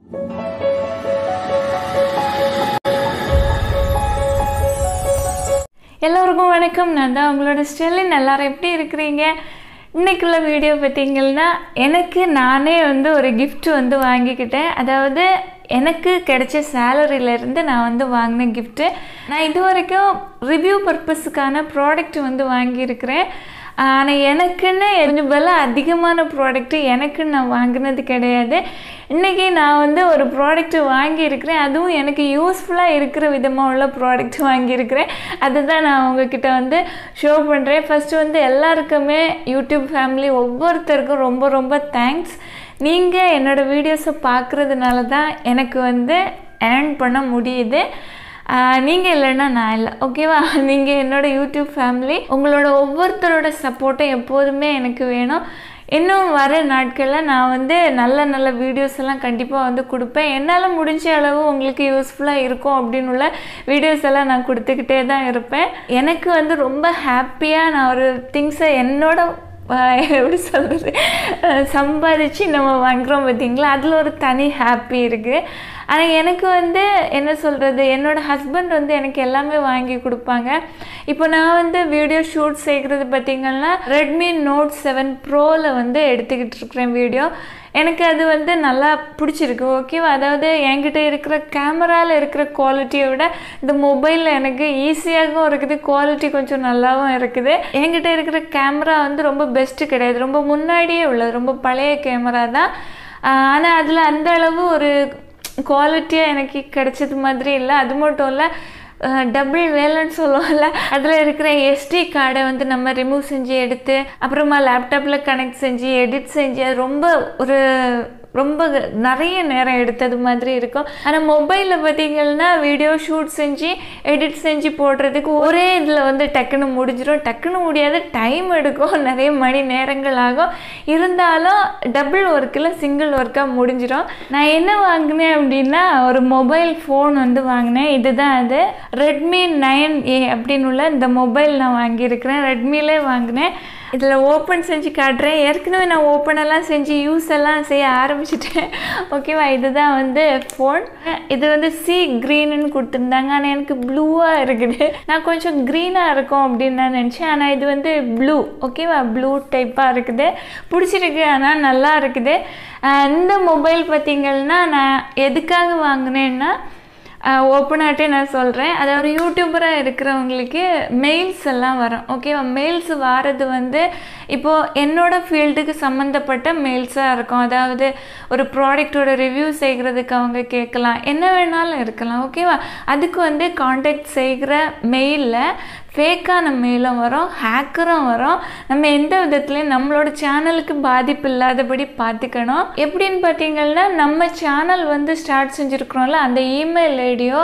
எல்லோருக்கும் வணக்கம் நான் தான் உங்களோட ஸ்டெல்லின் எல்லாரும் எப்படி இருக்கிறீங்க இன்னைக்குள்ள வீடியோ பார்த்தீங்கன்னா எனக்கு நானே வந்து ஒரு gift வந்து வாங்கிக்கிட்டேன் அதாவது எனக்கு கிடைச்ச சேலரியிலேருந்து நான் வந்து வாங்கின கிஃப்ட்டு நான் இது வரைக்கும் ரிவ்யூ பர்பஸுக்கான ப்ராடக்ட் வந்து வாங்கியிருக்கிறேன் ஆனால் எனக்குன்னு கொஞ்சம் விலை அதிகமான ப்ராடக்ட்டு எனக்குன்னு நான் வாங்கினது கிடையாது இன்றைக்கி நான் வந்து ஒரு ப்ராடக்ட் வாங்கியிருக்கிறேன் அதுவும் எனக்கு யூஸ்ஃபுல்லாக இருக்கிற விதமாக உள்ள ப்ராடக்ட் வாங்கியிருக்கிறேன் அதுதான் நான் உங்ககிட்ட வந்து ஷோ பண்ணுறேன் ஃபஸ்ட்டு வந்து எல்லாருக்குமே யூடியூப் ஃபேமிலி ஒவ்வொருத்தருக்கும் ரொம்ப ரொம்ப தேங்க்ஸ் நீங்கள் என்னோடய வீடியோஸை பார்க்குறதுனால தான் எனக்கு வந்து ஏர்ன் பண்ண முடியுது நீங்கள் இல்லைன்னா நான் இல்லை ஓகேவா நீங்கள் என்னோடய யூடியூப் ஃபேமிலி உங்களோட ஒவ்வொருத்தரோட சப்போர்ட்டும் எப்போதுமே எனக்கு வேணும் இன்னும் வர நாட்களில் நான் வந்து நல்ல நல்ல வீடியோஸ் எல்லாம் கண்டிப்பாக வந்து கொடுப்பேன் என்னால் முடிஞ்ச அளவு உங்களுக்கு யூஸ்ஃபுல்லாக இருக்கும் அப்படின்னு உள்ள வீடியோஸ் எல்லாம் நான் கொடுத்துக்கிட்டே தான் இருப்பேன் எனக்கு வந்து ரொம்ப ஹாப்பியாக நான் ஒரு திங்ஸை என்னோட எப்படி சொல்கிறது சம்பாதிச்சு நம்ம வாங்குகிறோம் பார்த்தீங்களா அதில் ஒரு தனி ஹாப்பி இருக்குது ஆனால் எனக்கு வந்து என்ன சொல்கிறது என்னோடய ஹஸ்பண்ட் வந்து எனக்கு எல்லாமே வாங்கி கொடுப்பாங்க இப்போ நான் வந்து வீடியோ ஷூட் செய்கிறது பார்த்திங்கன்னா ரெட்மி நோட் செவன் ப்ரோவில் வந்து எடுத்துக்கிட்டு இருக்கிறேன் வீடியோ எனக்கு அது வந்து நல்லா பிடிச்சிருக்கு ஓகேவா அதாவது என்கிட்ட இருக்கிற கேமராவில் இருக்கிற குவாலிட்டியை விட இந்த மொபைலில் எனக்கு ஈஸியாகவும் இருக்குது குவாலிட்டி கொஞ்சம் நல்லாவும் இருக்குது என்கிட்ட இருக்கிற கேமரா வந்து ரொம்ப பெஸ்ட்டு கிடையாது ரொம்ப முன்னாடியே உள்ளது ரொம்ப பழைய கேமரா தான் ஆனால் அதில் அந்த அளவு ஒரு குவாலிட்டியாக எனக்கு கிடைச்சது மாதிரி இல்லை அது மட்டும் இல்லை டபுள் வேலைன்னு சொல்லுவோம்ல அதில் இருக்கிற எஸ்டி கார்டை வந்து நம்ம ரிமூவ் செஞ்சு எடுத்து அப்புறமா லேப்டாப்பில் கனெக்ட் செஞ்சு எடிட் செஞ்சு அது ரொம்ப ஒரு ரொம்ப நிறைய நேரம் எடுத்தது மாதிரி இருக்கும் ஆனால் மொபைலில் பார்த்தீங்கன்னா வீடியோ ஷூட் செஞ்சு எடிட் செஞ்சு போடுறதுக்கு ஒரே இதில் வந்து டக்குன்னு முடிஞ்சிடும் டக்குன்னு முடியாது டைம் எடுக்கும் நிறைய மணி நேரங்கள் ஆகும் இருந்தாலும் டபுள் ஒர்க்கில் சிங்கிள் ஒர்க்காக முடிஞ்சிடும் நான் என்ன வாங்கினேன் அப்படின்னா ஒரு மொபைல் ஃபோன் வந்து வாங்கினேன் இதுதான் அது ரெட்மி நைன் ஏ அப்படின்னு உள்ள இந்த மொபைல் நான் வாங்கியிருக்கிறேன் ரெட்மிலே வாங்கினேன் இதில் ஓப்பன் செஞ்சு காட்டுறேன் ஏற்கனவே நான் ஓப்பன் எல்லாம் செஞ்சு யூஸ் எல்லாம் செய்ய ஆரம்பிச்சிட்டேன் ஓகேவா இதுதான் வந்து ஃபோன் இது வந்து சி க்ரீனுன்னு கொடுத்துருந்தாங்க ஆனால் எனக்கு ப்ளூவாக இருக்குது நான் கொஞ்சம் க்ரீனாக இருக்கும் அப்படின்னு நான் நினச்சேன் ஆனால் இது வந்து ப்ளூ ஓகேவா ப்ளூ டைப்பாக இருக்குது பிடிச்சிருக்கு ஆனால் நல்லா இருக்குது இந்த மொபைல் பார்த்திங்கன்னா நான் எதுக்காக வாங்கினேன்னா ஓப்பனாகிட்டே நான் சொல்கிறேன் அதாவது யூடியூபராக இருக்கிறவங்களுக்கு மெயில்ஸ் எல்லாம் வரும் ஓகேவா மெயில்ஸ் வாரது வந்து இப்போது என்னோடய ஃபீல்டுக்கு சம்மந்தப்பட்ட மெயில்ஸாக இருக்கும் அதாவது ஒரு ப்ராடக்டோட ரிவ்யூ செய்கிறதுக்கு அவங்க கேட்கலாம் என்ன வேணாலும் இருக்கலாம் ஓகேவா அதுக்கு வந்து காண்டாக்ட் செய்கிற மெயிலில் ஃபேக்கான மெயிலும் வரும் ஹேக்கரும் வரும் நம்ம எந்த விதத்துலையும் நம்மளோட சேனலுக்கு பாதிப்பு இல்லாதபடி பார்த்துக்கணும் எப்படின்னு பார்த்தீங்கன்னா நம்ம சேனல் வந்து ஸ்டார்ட் செஞ்சுருக்குறோம்ல அந்த இமெயில் ஐடியோ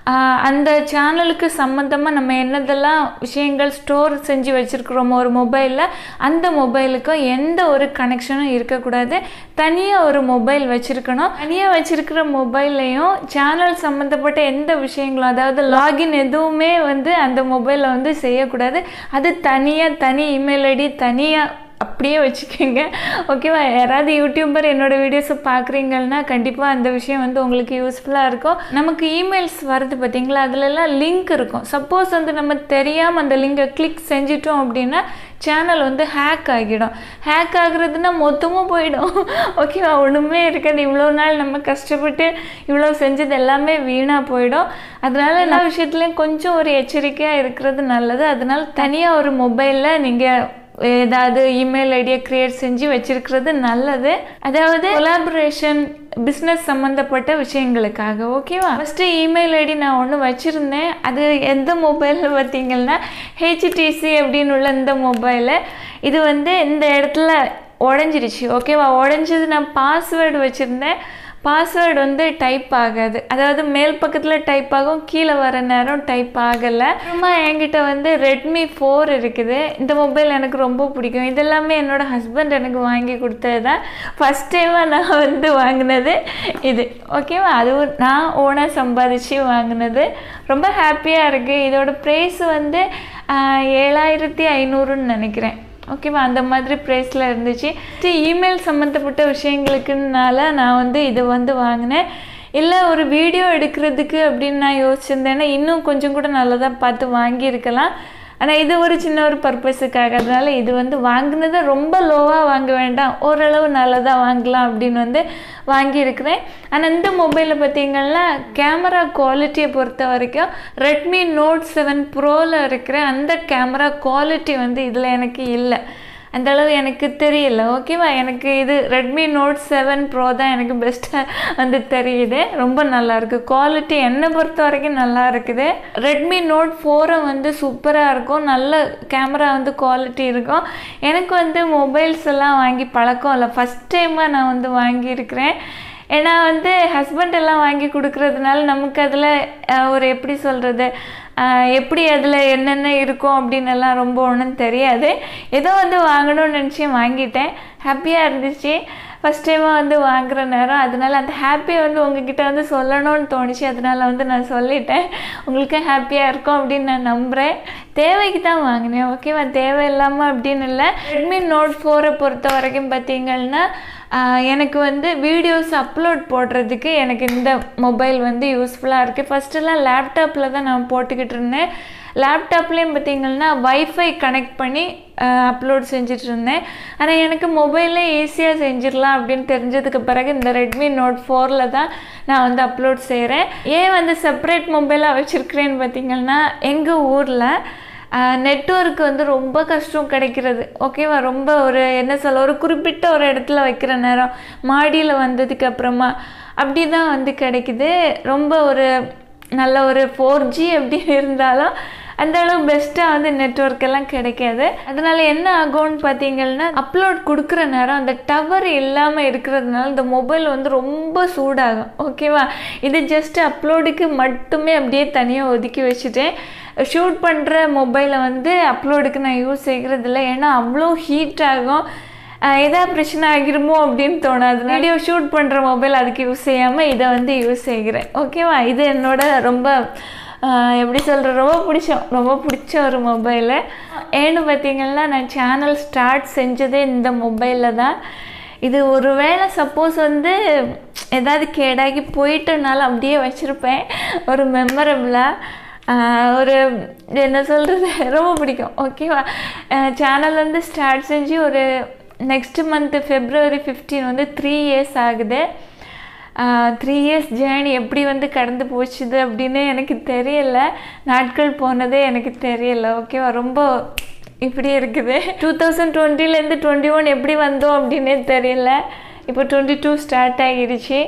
அந்த சேனலுக்கு சம்மந்தமாக நம்ம என்னதெல்லாம் விஷயங்கள் ஸ்டோர் செஞ்சு வச்சுருக்குறோமோ ஒரு மொபைலில் அந்த மொபைலுக்கும் எந்த ஒரு கனெக்ஷனும் இருக்கக்கூடாது தனியாக ஒரு மொபைல் வச்சுருக்கணும் தனியாக வச்சுருக்கிற மொபைல்லையும் சேனல் சம்மந்தப்பட்ட எந்த விஷயங்களும் அதாவது லாகின் எதுவுமே வந்து அந்த மொபைலில் வந்து செய்யக்கூடாது அது தனியாக தனி இமெயில் ஐடி தனியாக அப்படியே வச்சுக்கோங்க ஓகேவா யாராவது யூடியூபர் என்னோடய வீடியோஸை பார்க்குறீங்கன்னா கண்டிப்பாக அந்த விஷயம் வந்து உங்களுக்கு யூஸ்ஃபுல்லாக இருக்கும் நமக்கு இமெயில்ஸ் வருது பார்த்தீங்களா அதிலெல்லாம் லிங்க் இருக்கும் சப்போஸ் வந்து நம்ம தெரியாமல் அந்த லிங்கை கிளிக் செஞ்சிட்டோம் அப்படின்னா சேனல் வந்து ஹேக் ஆகிடும் ஹேக் ஆகுறதுனா மொத்தமும் போயிடும் ஓகேவா ஒன்றுமே இருக்காது இவ்வளோ நாள் நம்ம கஷ்டப்பட்டு இவ்வளோ செஞ்சது எல்லாமே வீணாக போயிடும் அதனால எல்லா விஷயத்துலையும் கொஞ்சம் ஒரு எச்சரிக்கையாக இருக்கிறது நல்லது அதனால தனியாக ஒரு மொபைலில் நீங்கள் ஏதாவது இமெயில் ஐடியா க்ரியேட் செஞ்சு வச்சிருக்கிறது நல்லது அதாவது கொலாபரேஷன் பிஸ்னஸ் சம்மந்தப்பட்ட விஷயங்களுக்காக ஓகேவா ஃபஸ்ட்டு இமெயில் ஐடி நான் ஒன்று வச்சுருந்தேன் அது எந்த மொபைலில் பார்த்தீங்கன்னா ஹெச்டிசி அப்படின்னு உள்ள இந்த மொபைலு இது வந்து இந்த இடத்துல உடஞ்சிருச்சு ஓகேவா உடஞ்சது நான் பாஸ்வேர்டு வச்சுருந்தேன் பாஸ்வேர்டு வந்து டைப் ஆகாது அதாவது மேல் பக்கத்தில் டைப் ஆகும் கீழே வர நேரம் டைப் ஆகலை அப்புறமா என்கிட்ட வந்து ரெட்மி ஃபோர் இருக்குது இந்த மொபைல் எனக்கு ரொம்ப பிடிக்கும் இதெல்லாமே என்னோடய ஹஸ்பண்ட் எனக்கு வாங்கி கொடுத்தது தான் ஃபஸ்ட் டைமாக நான் வந்து வாங்கினது இது ஓகேவா அதுவும் நான் ஓனாக சம்பாதிச்சு வாங்கினது ரொம்ப ஹாப்பியாக இருக்குது இதோட ப்ரைஸ் வந்து ஏழாயிரத்தி ஐநூறுன்னு நினைக்கிறேன் ஓகேவா அந்த மாதிரி ப்ரைஸில் இருந்துச்சு இமெயில் சம்மந்தப்பட்ட விஷயங்களுக்குனால நான் வந்து இது வந்து வாங்கினேன் இல்லை ஒரு வீடியோ எடுக்கிறதுக்கு அப்படின்னு நான் யோசிச்சிருந்தேன்னா இன்னும் கொஞ்சம் கூட நல்லதாக பார்த்து வாங்கியிருக்கலாம் ஆனால் இது ஒரு சின்ன ஒரு பர்பஸுக்காக அதனால இது வந்து வாங்கினதை ரொம்ப லோவாக வாங்க வேண்டாம் ஓரளவு நல்லதாக வாங்கலாம் அப்படின்னு வந்து வாங்கியிருக்கிறேன் ஆனால் இந்த மொபைலில் பார்த்தீங்கன்னா கேமரா குவாலிட்டியை பொறுத்த வரைக்கும் ரெட்மி நோட் செவன் ப்ரோவில் இருக்கிற அந்த கேமரா குவாலிட்டி வந்து இதில் எனக்கு இல்லை அந்த அளவு எனக்கு தெரியல ஓகேவா எனக்கு இது ரெட்மி நோட் செவன் ப்ரோ தான் எனக்கு பெஸ்ட்டாக வந்து தெரியுது ரொம்ப நல்லா இருக்கு குவாலிட்டி என்னை பொறுத்த வரைக்கும் நல்லா இருக்குது ரெட்மி நோட் ஃபோரை வந்து சூப்பராக இருக்கும் நல்ல கேமரா வந்து குவாலிட்டி இருக்கும் எனக்கு வந்து மொபைல்ஸ் எல்லாம் வாங்கி பழக்கம் இல்லை ஃபஸ்ட் டைமாக நான் வந்து வாங்கியிருக்கிறேன் ஏன்னா வந்து ஹஸ்பண்ட் எல்லாம் வாங்கி கொடுக்கறதுனால நமக்கு அதில் ஒரு எப்படி சொல்கிறது எப்படி அதில் என்னென்ன இருக்கும் அப்படின்னு எல்லாம் ரொம்ப ஒன்றும் தெரியாது ஏதோ வந்து வாங்கணும்னு நினச்சி வாங்கிட்டேன் ஹாப்பியாக இருந்துச்சு ஃபஸ்ட் டைமாக வந்து வாங்குற நேரம் அதனால அந்த ஹாப்பியை வந்து உங்ககிட்ட வந்து சொல்லணும்னு தோணுச்சு அதனால வந்து நான் சொல்லிட்டேன் உங்களுக்கு ஹாப்பியாக இருக்கும் அப்படின்னு நான் நம்புகிறேன் தேவைக்கு தான் வாங்கினேன் ஓகேவா தேவை இல்லாமல் அப்படின்னு இல்லை ரெட்மி நோட் ஃபோரை பொறுத்த வரைக்கும் பார்த்தீங்கன்னா எனக்கு வந்து வீடியோஸ் அப்லோட் போடுறதுக்கு எனக்கு இந்த மொபைல் வந்து யூஸ்ஃபுல்லாக இருக்குது ஃபஸ்ட்டெல்லாம் லேப்டாப்பில் தான் நான் போட்டுக்கிட்டு இருந்தேன் லேப்டாப்லேயும் பார்த்தீங்கன்னா வைஃபை கனெக்ட் பண்ணி அப்லோட் செஞ்சுட்டு இருந்தேன் ஆனால் எனக்கு மொபைல்லே ஈஸியாக செஞ்சிடலாம் அப்படின்னு தெரிஞ்சதுக்கு பிறகு இந்த ரெட்மி நோட் ஃபோரில் தான் நான் வந்து அப்லோட் செய்கிறேன் ஏன் வந்து செப்பரேட் மொபைலாக வச்சுருக்கிறேன்னு பார்த்தீங்கன்னா எங்கள் ஊரில் நெட்ஒர்க் வந்து ரொம்ப கஷ்டம் கிடைக்கிறது ஓகேவா ரொம்ப ஒரு என்ன சொல்ல ஒரு குறிப்பிட்ட ஒரு இடத்துல வைக்கிற நேரம் மாடியில் வந்ததுக்கு அப்புறமா அப்படி தான் வந்து கிடைக்குது ரொம்ப ஒரு நல்ல ஒரு ஃபோர் ஜி அப்படி இருந்தாலும் அந்த அளவு பெஸ்ட்டாக வந்து நெட்ஒர்க் எல்லாம் கிடைக்காது அதனால என்ன ஆகும்னு பார்த்தீங்கன்னா அப்லோட் கொடுக்குற நேரம் அந்த டவர் இல்லாமல் இருக்கிறதுனால இந்த மொபைல் வந்து ரொம்ப சூடாகும் ஓகேவா இது ஜஸ்ட் அப்லோடுக்கு மட்டுமே அப்படியே தனியாக ஒதுக்கி வச்சுட்டேன் ஷூட் பண்ணுற மொபைலை வந்து அப்லோடுக்கு நான் யூஸ் செய்கிறதில்ல ஏன்னா அவ்வளோ ஹீட் ஆகும் ஏதாவது பிரச்சனை ஆகிருமோ அப்படின்னு தோணாது வீடியோ ஷூட் பண்ணுற மொபைல் அதுக்கு யூஸ் செய்யாமல் இதை வந்து யூஸ் செய்கிறேன் ஓகேவா இது என்னோட ரொம்ப எப்படி சொல்கிற ரொம்ப பிடிச்சோம் ரொம்ப பிடிச்ச ஒரு மொபைலு ஏன்னு பார்த்தீங்கன்னா நான் சேனல் ஸ்டார்ட் செஞ்சதே இந்த மொபைலில் தான் இது ஒரு வேளை சப்போஸ் வந்து ஏதாவது கேடாகி போயிட்டனால அப்படியே வச்சுருப்பேன் ஒரு மெமரபிளாக ஒரு என்ன சொல்கிறது ரொம்ப பிடிக்கும் ஓகேவா சேனல் வந்து ஸ்டார்ட் செஞ்சு ஒரு நெக்ஸ்ட் மந்த்து ஃபெப்ரவரி ஃபிஃப்டீன் வந்து த்ரீ இயர்ஸ் ஆகுது த்ரீ இயர்ஸ் ஜேர்னி எப்படி வந்து கடந்து போச்சுது அப்படின்னு எனக்கு தெரியல நாட்கள் போனதே எனக்கு தெரியல ஓகேவா ரொம்ப இப்படி இருக்குது டூ தௌசண்ட் டுவெண்ட்டிலேருந்து டுவெண்ட்டி ஒன் எப்படி வந்தோம் அப்படின்னே தெரியல இப்போ டுவெண்ட்டி டூ ஸ்டார்ட் ஆகிடுச்சு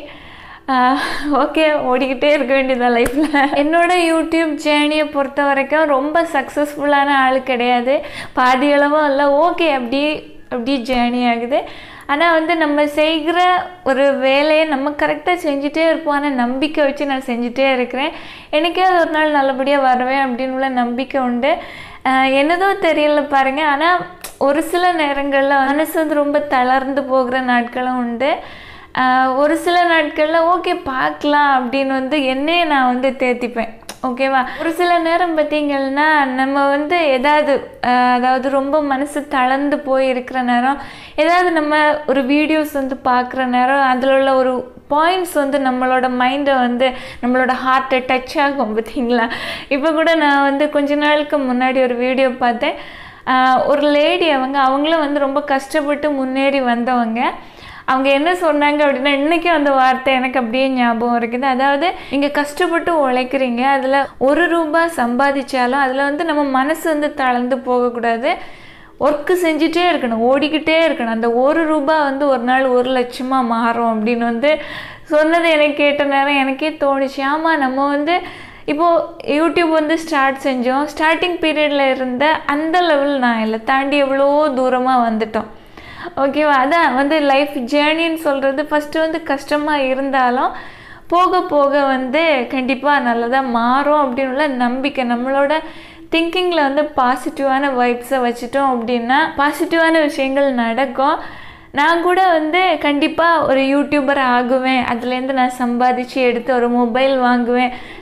ஓகே ஓடிக்கிட்டே இருக்க வேண்டியதான் லைஃப்பில் என்னோட யூடியூப் ஜேர்னியை பொறுத்த வரைக்கும் ரொம்ப சக்ஸஸ்ஃபுல்லான ஆள் கிடையாது பாதி அளவும் இல்லை ஓகே அப்படி அப்படி ஜேர்னி ஆகுது ஆனால் வந்து நம்ம செய்கிற ஒரு வேலையை நம்ம கரெக்டாக செஞ்சுட்டே இருப்போம் ஆனால் நம்பிக்கை வச்சு நான் செஞ்சுட்டே இருக்கிறேன் எனக்கே அது ஒரு நாள் நல்லபடியாக வருவேன் அப்படின்னு உள்ள நம்பிக்கை உண்டு என்னதோ தெரியல பாருங்கள் ஆனால் ஒரு சில நேரங்களில் மனசு வந்து ரொம்ப தளர்ந்து போகிற நாட்களும் உண்டு ஒரு சில நாட்களில் ஓகே பார்க்கலாம் அப்படின்னு வந்து என்னையே நான் வந்து தேத்திப்பேன் ஓகேவா ஒரு சில நேரம் பார்த்தீங்கன்னா நம்ம வந்து ஏதாவது அதாவது ரொம்ப மனசு தளர்ந்து போய் இருக்கிற நேரம் ஏதாவது நம்ம ஒரு வீடியோஸ் வந்து பார்க்குற நேரம் அதில் உள்ள ஒரு பாயிண்ட்ஸ் வந்து நம்மளோட மைண்டை வந்து நம்மளோட ஹார்ட்டை டச் ஆகும் பார்த்தீங்களா இப்போ கூட நான் வந்து கொஞ்ச நாளுக்கு முன்னாடி ஒரு வீடியோ பார்த்தேன் ஒரு லேடி அவங்க அவங்களும் வந்து ரொம்ப கஷ்டப்பட்டு முன்னேறி வந்தவங்க அவங்க என்ன சொன்னாங்க அப்படின்னா இன்றைக்கும் அந்த வார்த்தை எனக்கு அப்படியே ஞாபகம் இருக்குது அதாவது நீங்கள் கஷ்டப்பட்டு உழைக்கிறீங்க அதில் ஒரு ரூபாய் சம்பாதிச்சாலும் அதில் வந்து நம்ம மனசு வந்து தளர்ந்து போகக்கூடாது ஒர்க்கு செஞ்சுட்டே இருக்கணும் ஓடிக்கிட்டே இருக்கணும் அந்த ஒரு ரூபாய் வந்து ஒரு நாள் ஒரு லட்சமாக மாறும் அப்படின்னு வந்து சொன்னது எனக்கு கேட்ட நேரம் எனக்கே தோணுச்சு ஆமாம் நம்ம வந்து இப்போது யூடியூப் வந்து ஸ்டார்ட் செஞ்சோம் ஸ்டார்டிங் பீரியடில் இருந்த அந்த லெவல் நான் இல்லை தாண்டி எவ்வளோ தூரமாக வந்துட்டோம் ஓகேவா அதான் வந்து லைஃப் ஜேர்னின்னு சொல்கிறது ஃபஸ்ட்டு வந்து கஷ்டமாக இருந்தாலும் போக போக வந்து கண்டிப்பாக நல்லதாக மாறும் அப்படின்னு உள்ள நம்பிக்கை நம்மளோட திங்கிங்கில் வந்து பாசிட்டிவான வைப்ஸை வச்சுட்டோம் அப்படின்னா பாசிட்டிவான விஷயங்கள் நடக்கும் நான் கூட வந்து கண்டிப்பாக ஒரு யூடியூபர் ஆகுவேன் அதுலேருந்து நான் சம்பாதிச்சு எடுத்து ஒரு மொபைல் வாங்குவேன்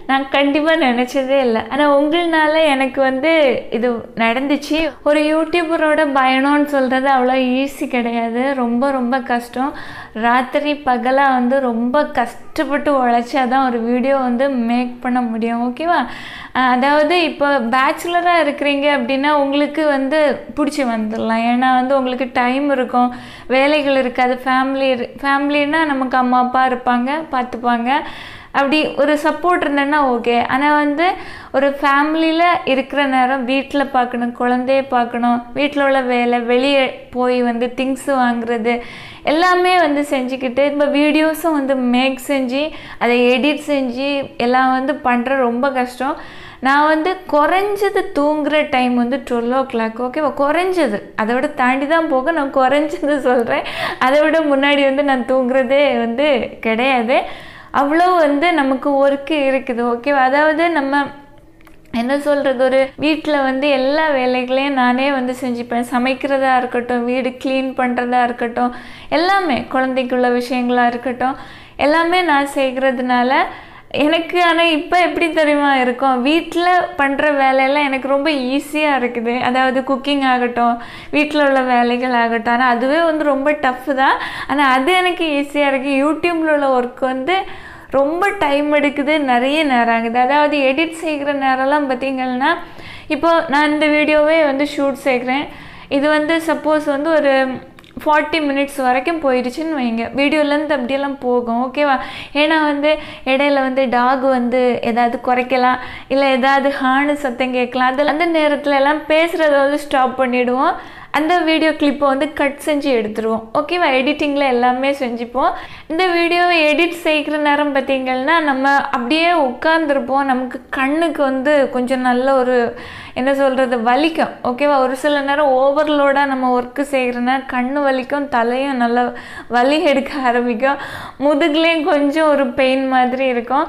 நான் கண்டிப்பாக நினச்சதே இல்லை ஆனால் உங்களால எனக்கு வந்து இது நடந்துச்சு ஒரு யூடியூபரோட பயணம்னு சொல்கிறது அவ்வளோ ஈஸி கிடையாது ரொம்ப ரொம்ப கஷ்டம் ராத்திரி பகலாக வந்து ரொம்ப கஷ்டப்பட்டு உழைச்சா தான் ஒரு வீடியோ வந்து மேக் பண்ண முடியும் ஓகேவா அஹ் அதாவது இப்போ பேச்சுலராக இருக்கிறீங்க அப்படின்னா உங்களுக்கு வந்து பிடிச்சி வந்துடலாம் ஏன்னா வந்து உங்களுக்கு டைம் இருக்கும் வேலைகள் இருக்காது ஃபேமிலி ஃபேமிலின்னா நமக்கு அம்மா அப்பா இருப்பாங்க பார்த்துப்பாங்க அப்படி ஒரு சப்போர்ட் இருந்தேன்னா ஓகே ஆனால் வந்து ஒரு ஃபேமிலியில் இருக்கிற நேரம் வீட்டில் பார்க்கணும் குழந்தைய பார்க்கணும் வீட்டில் உள்ள வேலை வெளியே போய் வந்து திங்ஸ் வாங்குறது எல்லாமே வந்து செஞ்சுக்கிட்டு இப்போ வீடியோஸும் வந்து மேக் செஞ்சு அதை எடிட் செஞ்சு எல்லாம் வந்து பண்ணுற ரொம்ப கஷ்டம் நான் வந்து குறைஞ்சது தூங்குற டைம் வந்து டுவெல் ஓ கிளாக் ஓகேவா குறைஞ்சது அதை விட தாண்டி தான் போக நான் குறைஞ்சது சொல்கிறேன் அதை விட முன்னாடி வந்து நான் தூங்குறதே வந்து கிடையாது அவ்வளோ வந்து நமக்கு ஒர்க்கு இருக்குது ஓகேவா அதாவது நம்ம என்ன சொல்கிறது ஒரு வீட்டில் வந்து எல்லா வேலைகளையும் நானே வந்து செஞ்சுப்பேன் சமைக்கிறதா இருக்கட்டும் வீடு க்ளீன் பண்ணுறதா இருக்கட்டும் எல்லாமே குழந்தைக்குள்ள விஷயங்களாக இருக்கட்டும் எல்லாமே நான் செய்கிறதுனால எனக்கு ஆனால் இப்போ எப்படி தெரியுமா இருக்கும் வீட்டில் பண்ணுற வேலையெல்லாம் எனக்கு ரொம்ப ஈஸியாக இருக்குது அதாவது குக்கிங் ஆகட்டும் வீட்டில் உள்ள வேலைகள் ஆகட்டும் ஆனால் அதுவே வந்து ரொம்ப டஃப் தான் ஆனால் அது எனக்கு ஈஸியாக இருக்குது யூடியூப்பில் உள்ள ஒர்க் வந்து ரொம்ப டைம் எடுக்குது நிறைய நேரம் ஆகுது அதாவது எடிட் செய்கிற நேரம்லாம் பார்த்திங்கன்னா இப்போ நான் இந்த வீடியோவே வந்து ஷூட் செய்கிறேன் இது வந்து சப்போஸ் வந்து ஒரு ஃபார்ட்டி மினிட்ஸ் வரைக்கும் போயிடுச்சுன்னு வைங்க வீடியோலேருந்து அப்படியெல்லாம் போகும் ஓகேவா ஏன்னா வந்து இடையில வந்து டாக் வந்து ஏதாவது குறைக்கலாம் இல்லை ஏதாவது ஹார்னு சத்தம் கேட்கலாம் அதில் அந்த நேரத்தில் எல்லாம் பேசுகிறத வந்து ஸ்டாப் பண்ணிவிடுவோம் அந்த வீடியோ கிளிப்பை வந்து கட் செஞ்சு எடுத்துருவோம் ஓகேவா எடிட்டிங்கில் எல்லாமே செஞ்சுப்போம் இந்த வீடியோவை எடிட் செய்கிற நேரம் பார்த்திங்கன்னா நம்ம அப்படியே உட்காந்துருப்போம் நமக்கு கண்ணுக்கு வந்து கொஞ்சம் நல்ல ஒரு என்ன சொல்கிறது வலிக்கும் ஓகேவா ஒரு சில நேரம் ஓவர்லோடாக நம்ம ஒர்க்கு செய்கிறனா கண்ணு வலிக்கும் தலையும் நல்லா வலி எடுக்க ஆரம்பிக்கும் முதுகுலேயும் கொஞ்சம் ஒரு பெயின் மாதிரி இருக்கும்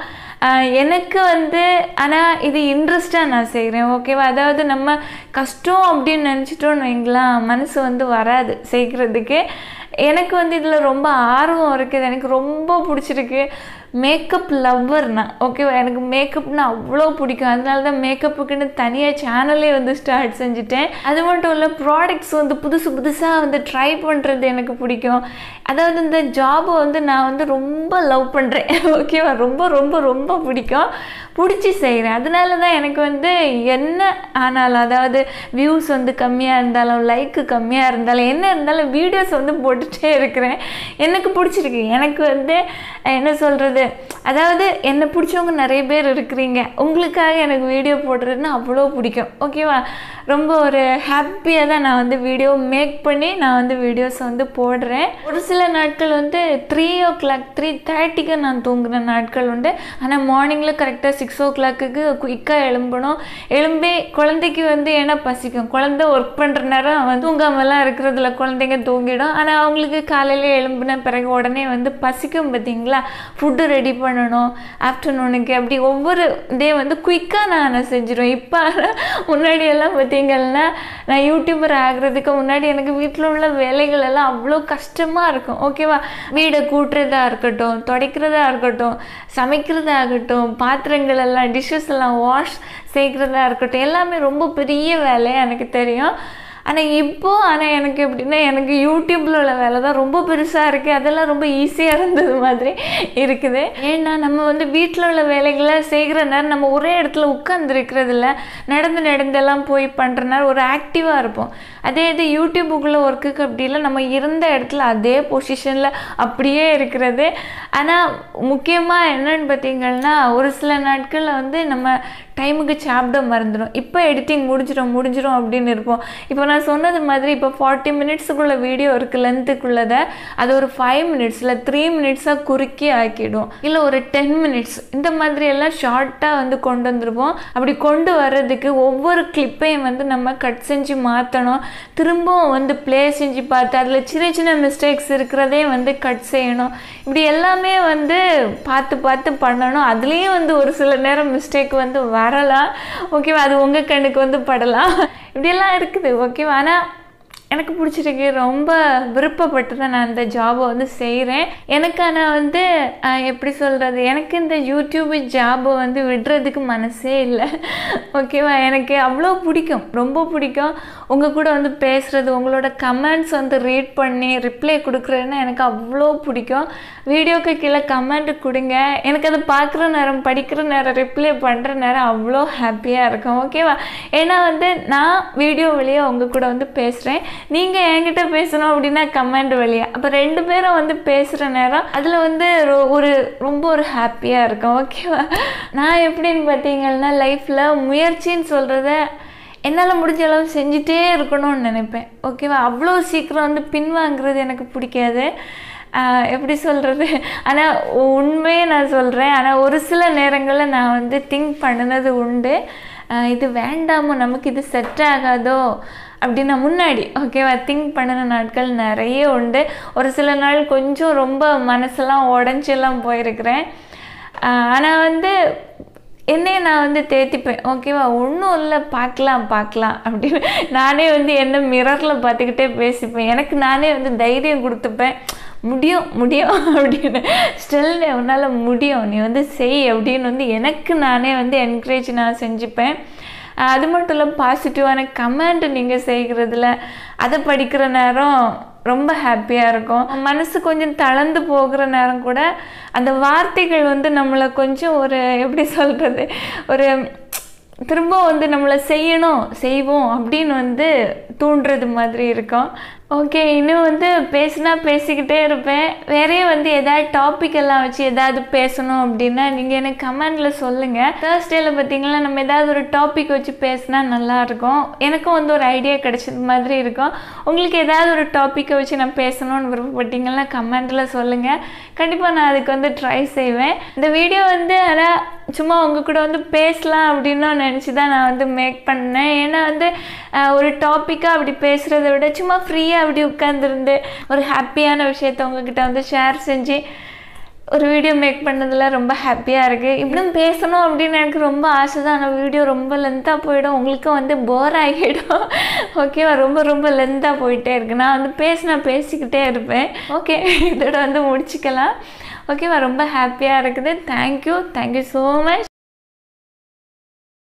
எனக்கு வந்து ஆனால் இது இன்ட்ரெஸ்டாக நான் செய்கிறேன் ஓகேவா அதாவது நம்ம கஷ்டம் அப்படின்னு நினச்சிட்டோன்னு வைங்களேன் மனசு வந்து வராது செய்கிறதுக்கு எனக்கு வந்து இதில் ரொம்ப ஆர்வம் இருக்குது எனக்கு ரொம்ப பிடிச்சிருக்கு மேக்கப் லவ்வர் நான் ஓகேவா எனக்கு மேக்கப்னா அவ்வளோ பிடிக்கும் அதனால தான் மேக்கப்புக்குன்னு தனியாக சேனலே வந்து ஸ்டார்ட் செஞ்சுட்டேன் அது மட்டும் இல்லை ப்ராடக்ட்ஸ் வந்து புதுசு புதுசாக வந்து ட்ரை பண்ணுறது எனக்கு பிடிக்கும் அதாவது இந்த ஜாபை வந்து நான் வந்து ரொம்ப லவ் பண்ணுறேன் ஓகேவா ரொம்ப ரொம்ப ரொம்ப பிடிக்கும் பிடிச்சி செய்கிறேன் அதனால தான் எனக்கு வந்து என்ன ஆனாலும் அதாவது வியூஸ் வந்து கம்மியாக இருந்தாலும் லைக்கு கம்மியாக இருந்தாலும் என்ன இருந்தாலும் வீடியோஸ் வந்து போட்டுகிட்டே இருக்கிறேன் எனக்கு பிடிச்சிருக்கு எனக்கு வந்து என்ன சொல்கிறது அதாவது என்னை பிடிச்சவங்க நிறைய பேர் இருக்கிறீங்க உங்களுக்காக எனக்கு வீடியோ போடுறதுன்னா அவ்வளோ பிடிக்கும் ஓகேவா ரொம்ப ஒரு ஹாப்பியாக தான் நான் வந்து வீடியோ மேக் பண்ணி நான் வந்து வீடியோஸ் வந்து போடுறேன் ஒரு சில நாட்கள் வந்து த்ரீ ஓ கிளாக் த்ரீ தேர்ட்டிக்கு நான் தூங்குற நாட்கள் உண்டு ஆனால் மார்னிங்கில் கரெக்டாக சிக்ஸ் ஓ கிளாக்குக்கு குயிக்காக எழும்பணும் எழும்பி குழந்தைக்கு வந்து ஏன்னா பசிக்கும் குழந்தை ஒர்க் பண்ணுற நேரம் வந்து தூங்காமலாம் இருக்கிறதுல குழந்தைங்க தூங்கிடும் ஆனால் அவங்களுக்கு காலையில் எழும்பின பிறகு உடனே வந்து பசிக்கும் பார்த்தீங்களா ஃபுட்டு ரெடி பண்ணணும் ஆஃப்டர்நூனுக்கு அப்படி ஒவ்வொரு டே வந்து குயிக்காக நான் செஞ்சிடுவேன் இப்போ முன்னாடி எல்லாம் பார்த்தீங்கன்னா நான் யூடியூபர் ஆகிறதுக்கு முன்னாடி எனக்கு வீட்டில் உள்ள வேலைகள் எல்லாம் அவ்வளோ கஷ்டமாக இருக்கும் ஓகேவா வீடை கூட்டுறதா இருக்கட்டும் துடைக்கிறதா இருக்கட்டும் சமைக்கிறதா இருக்கட்டும் பாத்திரங்கள் எல்லாம் டிஷ்ஷஸ் எல்லாம் வாஷ் செய்கிறதா இருக்கட்டும் எல்லாமே ரொம்ப பெரிய வேலையாக எனக்கு தெரியும் ஆனால் இப்போது ஆனால் எனக்கு எப்படின்னா எனக்கு யூடியூப்பில் உள்ள வேலை தான் ரொம்ப பெருசாக இருக்குது அதெல்லாம் ரொம்ப ஈஸியாக இருந்தது மாதிரி இருக்குது ஏன்னா நம்ம வந்து வீட்டில் உள்ள வேலைகளை செய்கிற நேரம் நம்ம ஒரே இடத்துல உட்காந்துருக்கிறதில்ல நடந்து நடந்தெல்லாம் போய் பண்ணுற நேரம் ஒரு ஆக்டிவாக இருப்போம் அதே இது யூடியூபுக்குள்ளே ஒர்க்குக்கு அப்படி இல்லை நம்ம இருந்த இடத்துல அதே பொசிஷனில் அப்படியே இருக்கிறது ஆனால் முக்கியமாக என்னன்னு பார்த்தீங்கன்னா ஒரு சில நாட்களில் வந்து நம்ம டைமுக்கு சாப்பிட மறந்துடும் இப்போ எடிட்டிங் முடிஞ்சிடும் முடிஞ்சிடும் அப்படின்னு இருப்போம் இப்போ நான் சொன்னது மாதிரி இப்போ ஃபார்ட்டி மினிட்ஸுக்குள்ள வீடியோ இருக்குது லென்த்துக்குள்ளதை அது ஒரு ஃபைவ் மினிட்ஸில் த்ரீ மினிட்ஸாக குறுக்கி ஆக்கிடும் இல்லை ஒரு டென் மினிட்ஸ் இந்த மாதிரி எல்லாம் ஷார்ட்டாக வந்து கொண்டு வந்துருப்போம் அப்படி கொண்டு வர்றதுக்கு ஒவ்வொரு கிளிப்பையும் வந்து நம்ம கட் செஞ்சு மாற்றணும் திரும்பவும் வந்து ப்ளே செஞ்சு பார்த்து அதில் சின்ன சின்ன மிஸ்டேக்ஸ் இருக்கிறதே வந்து கட் செய்யணும் இப்படி எல்லாமே வந்து பார்த்து பார்த்து பண்ணணும் அதுலேயும் வந்து ஒரு சில நேரம் மிஸ்டேக் வந்து வரலாம் ஓகேவா அது உங்கள் கண்ணுக்கு வந்து படலாம் இப்படியெல்லாம் இருக்குது ஓகேவா ஆனால் எனக்கு பிடிச்சிருக்கு ரொம்ப விருப்பப்பட்டு தான் நான் இந்த ஜாபை வந்து செய்கிறேன் எனக்கு ஆனால் வந்து ஆஹ், எப்படி சொல்கிறது எனக்கு இந்த யூடியூப் ஜாபை வந்து விடுறதுக்கு மனசே இல்லை ஓகேவா எனக்கு அவ்வளோ பிடிக்கும் ரொம்ப பிடிக்கும் உங்கள் கூட வந்து பேசுகிறது உங்களோட கமெண்ட்ஸ் வந்து ரீட் பண்ணி ரிப்ளை கொடுக்குறதுன்னா எனக்கு அவ்வளோ பிடிக்கும் வீடியோக்கு கீழே கமெண்ட் கொடுங்க எனக்கு அதை பார்க்குற நேரம் படிக்கிற நேரம் ரிப்ளை பண்ணுற நேரம் அவ்வளோ ஹாப்பியாக இருக்கும் ஓகேவா ஏன்னா வந்து நான் வீடியோ வழியாக உங்கள் கூட வந்து பேசுகிறேன் நீங்கள் என்கிட்ட பேசணும் அப்படின்னா கமெண்ட் வழியாக அப்போ ரெண்டு பேரும் வந்து பேசுகிற நேரம் அதில் வந்து ரொ- ஒரு ரொம்ப ஒரு ஹாப்பியாக இருக்கும் ஓகேவா நான் எப்படின்னு பார்த்தீங்கன்னா லைஃப்பில் முயற்சின்னு சொல்கிறத என்னால் முடிஞ்ச அளவு செஞ்சுட்டே இருக்கணும்னு நினைப்பேன் ஓகேவா அவ்வளோ சீக்கிரம் வந்து பின்வாங்குறது எனக்கு பிடிக்காது ஆஹ் எப்படி சொல்கிறது ஆனால் உண்மையே நான் சொல்கிறேன் ஆனால் ஒரு சில நேரங்களில் நான் வந்து திங்க் பண்ணினது உண்டு ஆஹ் இது வேண்டாமோ நமக்கு இது செட் ஆகாதோ அப்படின்னா முன்னாடி ஓகேவா திங்க் பண்ணின நாட்கள் நிறைய உண்டு ஒரு சில நாள் கொஞ்சம் ரொம்ப மனசெல்லாம் உடஞ்செல்லாம் போயிருக்கிறேன் ஆனால் வந்து என்னையே நான் வந்து தேத்திப்பேன் ஓகேவா ஒன்றும் இல்லை பார்க்கலாம் பார்க்கலாம் அப்படின்னு நானே வந்து என்ன மிரரில் பார்த்துக்கிட்டே பேசிப்பேன் எனக்கு நானே வந்து தைரியம் கொடுத்துப்பேன் முடியும் முடியும் அப்படின்னு ஸ்டில் உன்னால் முடியும் நீ வந்து செய் அப்படின்னு வந்து எனக்கு நானே வந்து என்கரேஜ் நான் செஞ்சுப்பேன் ஆஹ் அது மட்டும் இல்லை பாசிட்டிவான கமெண்ட் நீங்கள் செய்கிறதுல அதை படிக்கிற நேரம் ரொம்ப ஹாப்பியாக இருக்கும் மனசு கொஞ்சம் தளர்ந்து போகிற நேரம் கூட அந்த வார்த்தைகள் வந்து நம்மளை கொஞ்சம் ஒரு எப்படி சொல்கிறது ஒரு திரும்ப வந்து நம்மளை செய்யணும் செய்வோம் அப்படின்னு வந்து தூண்டுறது மாதிரி இருக்கும் ஓகே இன்னும் வந்து பேசினா பேசிக்கிட்டே இருப்பேன் வேறே வந்து ஏதாவது டாபிக் எல்லாம் வச்சு ஏதாவது பேசணும் அப்படின்னா நீங்கள் எனக்கு கமெண்டில் சொல்லுங்கள் தேர்ஸ்டேல பார்த்தீங்கன்னா நம்ம ஏதாவது ஒரு டாபிக் வச்சு பேசினா நல்லாயிருக்கும் எனக்கும் வந்து ஒரு ஐடியா கிடைச்சது மாதிரி இருக்கும் உங்களுக்கு ஏதாவது ஒரு டாப்பிக்கை வச்சு நான் பேசணும்னு விருப்பப்பட்டீங்கன்னா கமெண்டில் சொல்லுங்கள் கண்டிப்பாக நான் அதுக்கு வந்து ட்ரை செய்வேன் இந்த வீடியோ வந்து ஆனால் சும்மா உங்கள் கூட வந்து பேசலாம் அப்படின்னு நினச்சி தான் நான் வந்து மேக் பண்ணேன் ஏன்னா வந்து அஹ், ஒரு டாப்பிக்காக அப்படி பேசுகிறத விட சும்மா ஃப்ரீயாக அப்படி உட்காந்துருந்து ஒரு ஹாப்பியான விஷயத்த உங்ககிட்ட வந்து ஷேர் செஞ்சு ஒரு வீடியோ மேக் பண்ணதில் ரொம்ப ஹாப்பியாக இருக்குது இப்படியும் பேசணும் அப்படின்னு எனக்கு ரொம்ப ஆசை தான் ஆனால் வீடியோ ரொம்ப லென்த்தாக போயிடும் உங்களுக்கும் வந்து போர் ஆகிடும் ஓகேவா ரொம்ப ரொம்ப லென்த்தாக போயிட்டே இருக்கு நான் வந்து பேசினா பேசிக்கிட்டே இருப்பேன் ஓகே இதோட வந்து முடிச்சுக்கலாம் ஓகேவா ரொம்ப ஹாப்பியாக இருக்குது தேங்க்யூ தேங்க்யூ ஸோ மச்